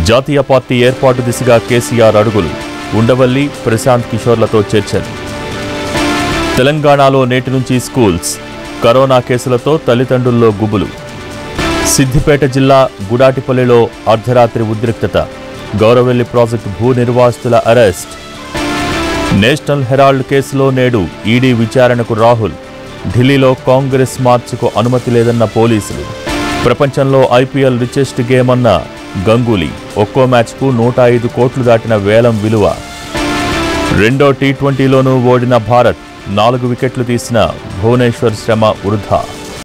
జాతీయ పార్టీ ఏర్పాటు దిశగా కేసీఆర్ అడుగులు ఉండవల్లి ప్రశాంత్ కిషోర్లతో చర్చలు తెలంగాణలో నేటి నుంచి స్కూల్స్ కరోనా కేసులతో తల్లిదండ్రుల్లో గుబులు సిద్దిపేట జిల్లా గుడాటిపల్లిలో అర్ధరాత్రి ఉద్రిక్తత గౌరవెల్లి ప్రాజెక్టు భూ నిర్వాసితుల అరెస్ట్ నేషనల్ హెరాల్డ్ కేసులో నేడు ఈడీ విచారణకు రాహుల్ ఢిల్లీలో కాంగ్రెస్ మార్చుకు అనుమతి లేదన్న పోలీసులు ప్రపంచంలో ఐపీఎల్ రిచెస్ట్ గేమ్ అన్న గంగూలీ ఒక్కో మ్యాచ్కు నూట ఐదు కోట్లు దాటిన వేలం విలువ రెండో టీ ట్వంటీలోనూ ఓడిన భారత్ నాలుగు వికెట్లు తీసిన భువనేశ్వర్ శ్రమ వృధా